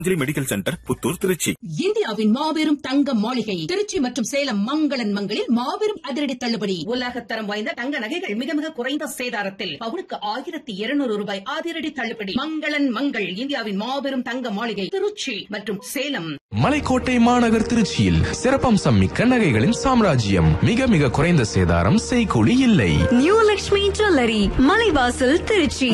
அஞ்சலி medical centre Puthur Trichy இந்தியாவின் மாபெரும் தங்க மாளிகை திருச்சி மற்றும் சேலம் மங்களன் மங்களில் மாபெரும் அதிரடி தள்ளுபடி உலகத்தரம் வாய்ந்த தங்க நகைகள் மிக மிக குறைந்த சேதாரத்தில் பவுனுக்கு ஆயிரத்தி இருநூறு ரூபாய் அதிரடி தள்ளுபடி மங்களன் மங்கள் இந்தியாவின் மாபெரும் தங்க மாளிகை திருச்சி மற்றும் சேலம் மலைக்கோட்டை மாநகர் திருச்சியில் சிறப்பம்சம் மிக்க நகைகளின் சாம்ராஜ்யம் மிக மிக குறைந்த சேதாரம் செய்கூலி இல்லை நியூ லக்ஷ்மி ஜுவல்லரி மலைவாசல் திருச்சி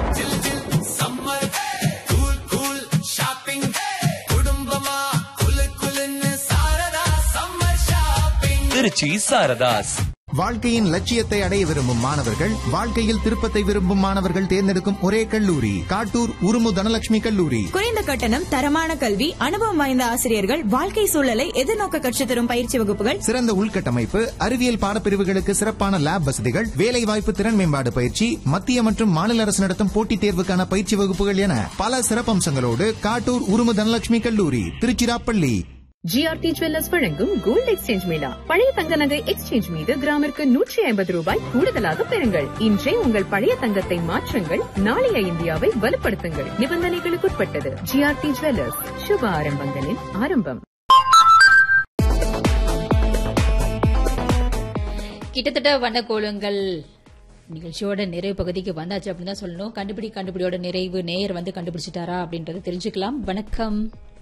திருச்சி சாரதாஸ் வாழ்க்கையின் லட்சியத்தை அடைய விரும்பும் மாணவர்கள் வாழ்க்கையில் திருப்பத்தை விரும்பும் மாணவர்கள் தேர்ந்தெடுக்கும் ஒரே கல்லூரி காட்டூர் உருமு தனலட்சுமி கல்லூரி குறைந்த கட்டணம் தரமான கல்வி அனுபவம் வாய்ந்த ஆசிரியர்கள் வாழ்க்கை சூழலை எதிர்நோக்க கற்றுத் தரும் பயிற்சி வகுப்புகள் சிறந்த உள்கட்டமைப்பு அறிவியல் பாடப்பிரிவுகளுக்கு சிறப்பான லேப் வசதிகள் வேலைவாய்ப்பு திறன் மேம்பாடு பயிற்சி மத்திய மற்றும் மாநில அரசு நடத்தும் போட்டித் தேர்வுக்கான பயிற்சி வகுப்புகள் என பல சிறப்பம்சங்களோடு காட்டூர் உருமு தனலட்சுமி கல்லூரி திருச்சிராப்பள்ளி ஜிஆர்டி ஜுவல்லர்ஸ் வழங்கும் கோல்டு எக்ஸ்சேஞ்ச் மேளா பழைய தங்க நகை எக்ஸ்சேஞ்ச் மீது கிராமிற்கு நூற்றி ஐம்பது ரூபாய் கூடுதலாக பெறுங்கள் இன்றே உங்கள் பழைய தங்கத்தை மாற்றுங்கள் நாளைய இந்தியாவை வலுப்படுத்துங்கள் நிபந்தனைகளுக்குட்பட்டது ஜிஆர்டி ஜுவல்லர்ஸ் சுப ஆரம்பங்களின் ஆரம்பம் கிட்டத்தட்ட வண்ணக்கோலங்கள் நிகழ்ச்சியோட நிறைவு பகுதிக்கு வந்தாச்சு அப்படின்னு தான் சொல்லணும் கண்டுபிடி கண்டுபிடியோட நிறைவு நேயர் வந்து கண்டுபிடிச்சிட்டாரா அப்படின்றத தெரிஞ்சுக்கலாம் வணக்கம்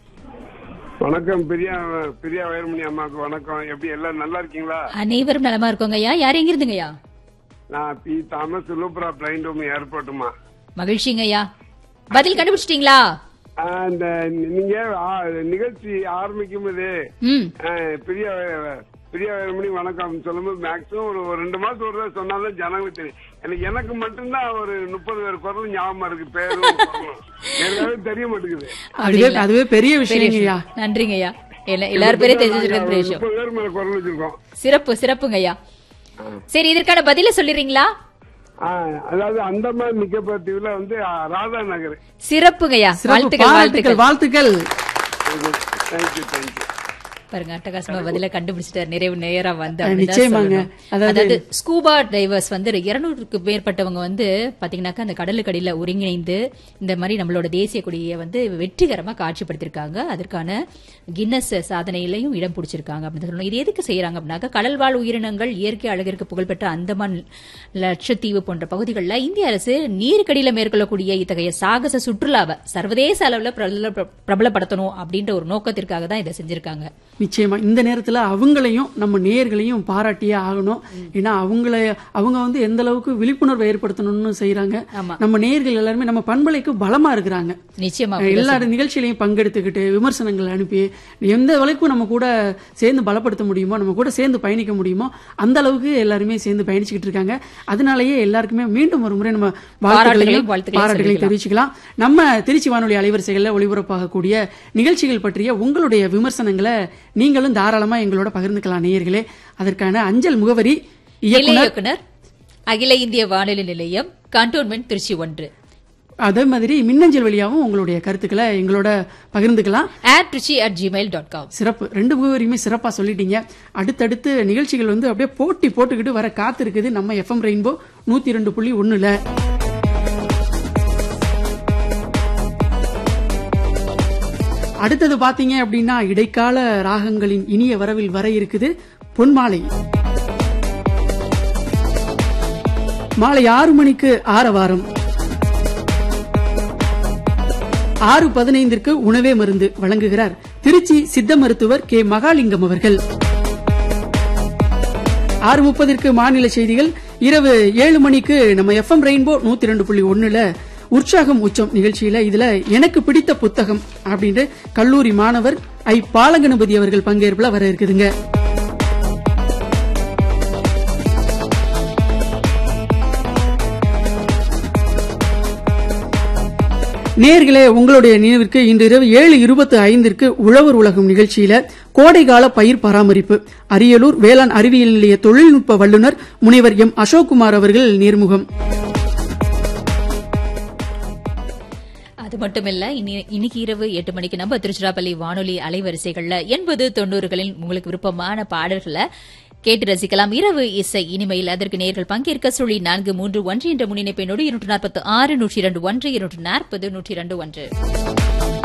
வணக்கம் பிரியா பிரியா வைரமணி அம்மாவுக்கு வணக்கம் எப்படி எல்லாம் நல்லா இருக்கீங்களா அனைவரும் நலமா இருக்கோங்கய்யா யார் எங்க இருந்துங்கய்யா நான் பி தாமஸ் லூப்ரா பிளைன் ரூம் ஏர்போர்ட்டுமா மகிழ்ச்சிங்கய்யா பதில் கண்டுபிடிச்சிட்டீங்களா இந்த நீங்க ஆ, நிகழ்ச்சி ஆரம்பிக்கும் போது ம் ஆ, பிரியா பிரியா வைரமணி வணக்கம் சொல்லும்போது மேக்ஸிமம் ஒரு ஒரு ரெண்டு மாசம் ஒரு தடவை சொன்னாதான் ஜனங்களுக்கு தெரியும் எனக்கு எனக்கு மட்டும்தான் ஒரு முப்பது பேர் குரல் ஞாபகம் இருக்கு பேரும் குரலும். எல்லாரும் தெரிய மாட்டேங்குது அதுவே அதுவே பெரிய விஷயங்கய்யா நன்றிங்கய்யா எல்லா- எல்லாரும் பேரையும் தெரிஞ்சு வச்சிருக்கிறது பெரிய விஷயம் முப்பது பேர் மேல குரல் வச்சிருக்கோம் சிறப்பு சிறப்புங்கய்யா சரி இதற்கான பதில சொல்லிடுறீங்களா ஆ, அதாவது அந்தமான் நிக்கோபார் தீவுல வந்து ஆ, ராதா நகர் சிறப்புங்கய்யா சிறப்பு வாழ்த்துக்கள் பாராட்டுகள் வாழ்த்துக்கள் வாழ்த்துக்கள் தேங்க்யூ தேங்க்யூ பாருங்க அட்டகாசமா பதில கண்டுபிடிச்சிட்டார் நிறைவு நேரா வந்து அஹ், அப்படின்னு தான் நிச்சயமாங்க. சொல்லணும். அதாவது- அதாவது ஸ்கூபா டைவர்ஸ் வந்து இருநூறுக்கு மேற்பட்டவங்க வந்து பாத்தீங்கன்னாக்கா அந்த கடலுக்கடியில ஒருங்கிணைந்து இந்த மாதிரி நம்மளோட தேசிய கொடியை வந்து வெற்றிகரமா காட்சிப்படுத்திருக்காங்க அதற்கான கின்னஸ் சாதனையிலையும் இடம் பிடிச்சிருக்காங்க அப்படின்னு சொல்லணும் இது எதுக்கு செய்யறாங்க அப்படின்னாக்கா கடல்வாழ் உயிரினங்கள் இயற்கை அழகிற்கு புகழ்பெற்ற அந்தமான் லட்சத்தீவு போன்ற பகுதிகளில் இந்திய அரசு நீருக்கடியில மேற்கொள்ளக்கூடிய இத்தகைய சாகச சுற்றுலாவை சர்வதேச அளவுல பிரபல- பிரபலப்படுத்தணும் அப்படின்ற ஒரு நோக்கத்திற்காக தான் இதை செஞ்சிருக்காங்க நிச்சயமா இந்த நேரத்துல அவங்களையும் நம்ம நேயர்களையும் பாராட்டியே ஆகணும் ஏன்னா அவங்கள அவங்க வந்து எந்த அளவுக்கு விழிப்புணர்வை ஏற்படுத்தணும்னு செய்யறாங்க ஆமா. நம்ம நேயர்கள் எல்லாருமே நம்ம பண்பலைக்கு பலமா இருக்கிறாங்க நிச்சயமா எல்லா நிகழ்ச்சியிலையும் பங்கெடுத்துக்கிட்டு விமர்சனங்கள் அனுப்பி எந்த அளவுக்கு நம்ம கூட சேர்ந்து பலப்படுத்த முடியுமோ நம்ம கூட சேர்ந்து பயணிக்க முடியுமோ அந்த அளவுக்கு எல்லாருமே சேர்ந்து பயணிச்சுக்கிட்டு இருக்காங்க அதனாலயே எல்லாருக்குமே மீண்டும் ஒரு முறை நம்ம பாராட்டுகளையும் வாழ்த்துக்களையும் வாழ்த்துக்களையும் பாராட்டுகளை சொல்லிக்கலாம். தெரிவிச்சுக்கலாம் நம்ம திருச்சி வானொலி அலைவரிசைகளில் ஒளிபரப்பாகக்கூடிய நிகழ்ச்சிகள் பற்றிய உங்களுடைய விமர்சனங்களை நீங்களும் தாராளமா எங்களோட பகிர்ந்துக்கலாம் நேயர்களே அதற்கான அஞ்சல் முகவரி நிலைய இயக்குனர் இயக்குனர் அகில இந்திய வானொலி நிலையம் கண்டோன்மெண்ட் திருச்சி ஒன்று அதே மாதிரி மின்னஞ்சல் வழியாகவும் உங்களுடைய கருத்துக்களை எங்களோட பகிர்ந்துக்கலாம் at Trichy at Gmail dot com சிறப்பு ரெண்டு முகவரியுமே சிறப்பா சொல்லிட்டீங்க அடுத்தடுத்து நிகழ்ச்சிகள் வந்து அப்படியே போட்டி போட்டுக்கிட்டு வர காத்து இருக்குது நம்ம எஃப்எம் ரெயின்போ நூத்தி ரெண்டு புள்ளி ஒண்ணுல அடுத்தது பாத்தீங்க அப்படின்னா இடைக்கால ராகங்களின் இனிய வரவில் வர இருக்குது பொன்மாலை மாலை ஆறு மணிக்கு ஆரவாரம் ஆறு பதினைந்திற்கு உணவே மருந்து வழங்குகிறார் திருச்சி சித்த மருத்துவர் கே மகாலிங்கம் அவர்கள் ஆறு முப்பதிற்கு மாநில செய்திகள் இரவு ஏழு மணிக்கு நம்ம எஃப்எம் ரெயின்போ நூத்தி ரெண்டு புள்ளி ஒண்ணுல உற்சாகம் உச்சம் நிகழ்ச்சியில இதுல எனக்கு பிடித்த புத்தகம் அப்படின்ட்டு கல்லூரி மாணவர் ஐ பாலகணபதி அவர்கள் பங்கேற்புல வர இருக்குதுங்க நேர்களே உங்களுடைய நினைவிற்கு இன்று இரவு ஏழு இருபத்தி ஐந்திற்கு உழவர் உலகம் நிகழ்ச்சியில கோடைகால பயிர் பராமரிப்பு அரியலூர் வேளாண் அறிவியல் நிலைய தொழில்நுட்ப வல்லுநர் முனைவர் எம் அசோக்குமார் அவர்கள் நேர்முகம் அது மட்டுமில்ல இனி- இன்னைக்கு இரவு எட்டு மணிக்கு நம்ம திருச்சிராப்பள்ளி வானொலி அலைவரிசைகள்ல எண்பது தொண்ணூறுகளில் உங்களுக்கு விருப்பமான பாடல்களை கேட்டு ரசிக்கலாம் இரவு இசை இனிமையில் அதற்கு நேர்கள் பங்கேற்க சுழி நான்கு மூன்று ஒன்று என்ற முன்னிணைப்பினோடு இருநூற்று நாற்பத்தி ஆறு நூற்றி இரண்டு ஒன்று இருநூற்று நாற்பது நூற்றி இரண்டு ஒன்று